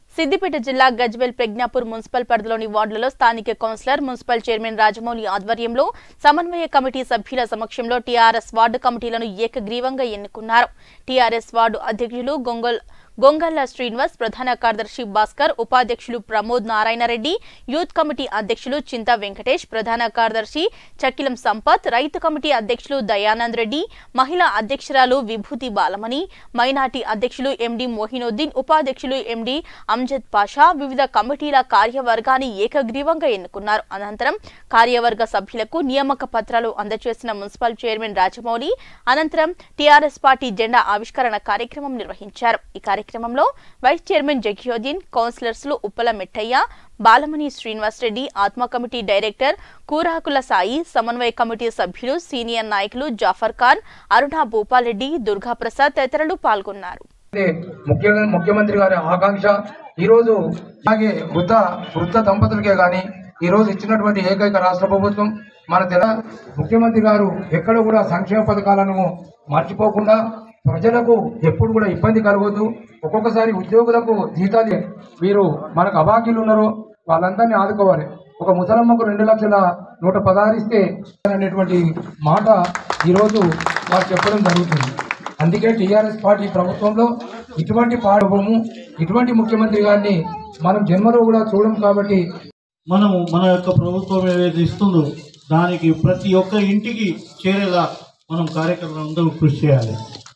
సిద్దిపేట జిల్లా గజ్వెల్ ప్రజ్ఞాపూర్ మున్సిపల్ పరిధిలోని వార్డులలో స్థానిక కౌన్సిలర్ మున్సిపల్ చైర్మన్ రాజమౌళి ఆధ్వర్యంలో సమన్వయ కమిటీ సభ్యుల సమక్షంలో టీఆర్ఎస్ వార్డు కమిటీలను ఏకగ్రీవంగా ఎన్నుకున్నారు టీఆర్ఎస్ వార్డు అధ్యక్షులు గొంగల్ గొంగల్ల శ్రీనివాస్ ప్రధాన కార్యదర్శి భాస్కర్ ఉపాధ్యక్షులు ప్రమోద్ నారాయణరెడ్డి యూత్ కమిటీ అధ్యక్షులు చింతా వెంకటేష్ ప్రధాన కార్యదర్శి చక్కిలం సంపత్ రైతు కమిటీ అధ్యక్షులు దయానంద్ రెడ్డి మహిళా అధ్యక్షురాలు విభూతి బాలమణి మైనార్టీ అధ్యక్షులు ఎండి మోహినుద్దీన్ ఉపాధ్యక్షులు ఎండి అంజద్ పాషా వివిధ కమిటీల కార్యవర్గాన్ని ఏకగ్రీవంగా ఎన్నుకున్నారు అనంతరం కార్యవర్గ సభ్యులకు నియామక పత్రాలు అందజేసిన మున్సిపల్ చైర్మన్ రాజమౌళి అనంతరం టీఆర్ఎస్ పార్టీ జెండా ఆవిష్కరణ కార్యక్రమం నిర్వహించారు ఈ కార్యక్రమంలో వైస్ చైర్మన్ జగ్యోదీన్ కౌన్సిలర్స్లు Uppala Mittaiah Balamani Srinivas Reddy ATMA committee director కూరాకుల Sai సమన్వయ కమిటీ సభ్యులు సీనియర్ నాయకులు జాఫర్ ఖాన్ అరుణ భూపాల్రెడ్డి దుర్గాప్రసాద్ తదితరులు పాల్గొన్నారు అయితే ముఖ్యంగా ముఖ్యమంత్రి గారి ఆకాంక్ష ఈరోజు అలాగే వృద్ధ వృద్ధ దంపతులకే కానీ ఈరోజు ఇచ్చినటువంటి ఏకైక రాష్ట్ర ప్రభుత్వం మన తెల ముఖ్యమంత్రి గారు ఎక్కడ కూడా సంక్షేమ పథకాలను మర్చిపోకుండా ప్రజలకు ఎప్పుడు కూడా ఇబ్బంది కలగొద్దు ఒక్కొక్కసారి ఉద్యోగులకు జీతాలు వీరు మనకు అభాగ్యులు ఉన్నారో వాళ్ళందరినీ ఆదుకోవాలి ఒక ముసలమ్మకు రెండు లక్షల నూట పదహారు ఇస్తే అనేటువంటి మాట ఈరోజు వారు చెప్పడం జరుగుతుంది అందుకే టీఆర్ఎస్ పార్టీ ప్రభుత్వంలో ఇటువంటి పాడవము ఇటువంటి ముఖ్యమంత్రి గారిని మనం జన్మలో కూడా చూడం కాబట్టి మనము మన యొక్క ప్రభుత్వం ఏదైతే ఇస్తుందో దానికి ప్రతి ఒక్క ఇంటికి చేరేలా మనం కార్యక్రమంలో కృషి చేయాలి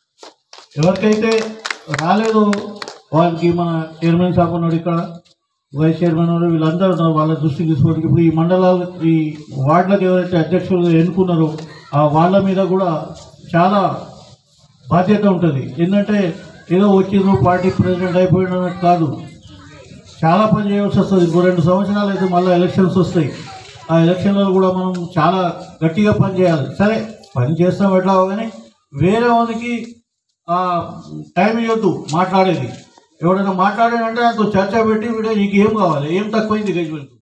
ఎవరికైతే రాలేదో వాళ్ళకి మన చైర్మన్ సాబ్ ఉన్నాడు ఇక్కడ వైస్ చైర్మన్ ఉన్నారు వీళ్ళందరూ ఉన్నారు వాళ్ళ దృష్టికి తీసుకోవడానికి ఇప్పుడు ఈ మండలాలు ఈ వార్డులకు ఎవరైతే అధ్యక్షులు ఎన్నుకున్నారో ఆ వాళ్ళ మీద కూడా చాలా బాధ్యత ఉంటుంది ఏంటంటే ఏదో వచ్చిండ్రు పార్టీ ప్రెసిడెంట్ అయిపోయిన అన్నట్టు కాదు చాలా పని చేయవలసి వస్తుంది ఇంకో రెండు సంవత్సరాలు అయితే మళ్ళీ ఎలక్షన్స్ వస్తాయి ఆ ఎలక్షన్లలో కూడా మనం చాలా గట్టిగా పని చేయాలి సరే పని చేస్తాం ఎట్లా కానీ వేరే వాళ్ళకి ఆ, టైం ఇవ్వద్దు మాట్లాడేది ఎవడైనా మాట్లాడాడంటే దాంతో చర్చ పెట్టి వీడే నీకు ఏం కావాలి ఏం తక్కువైంది గజ్వెల్కు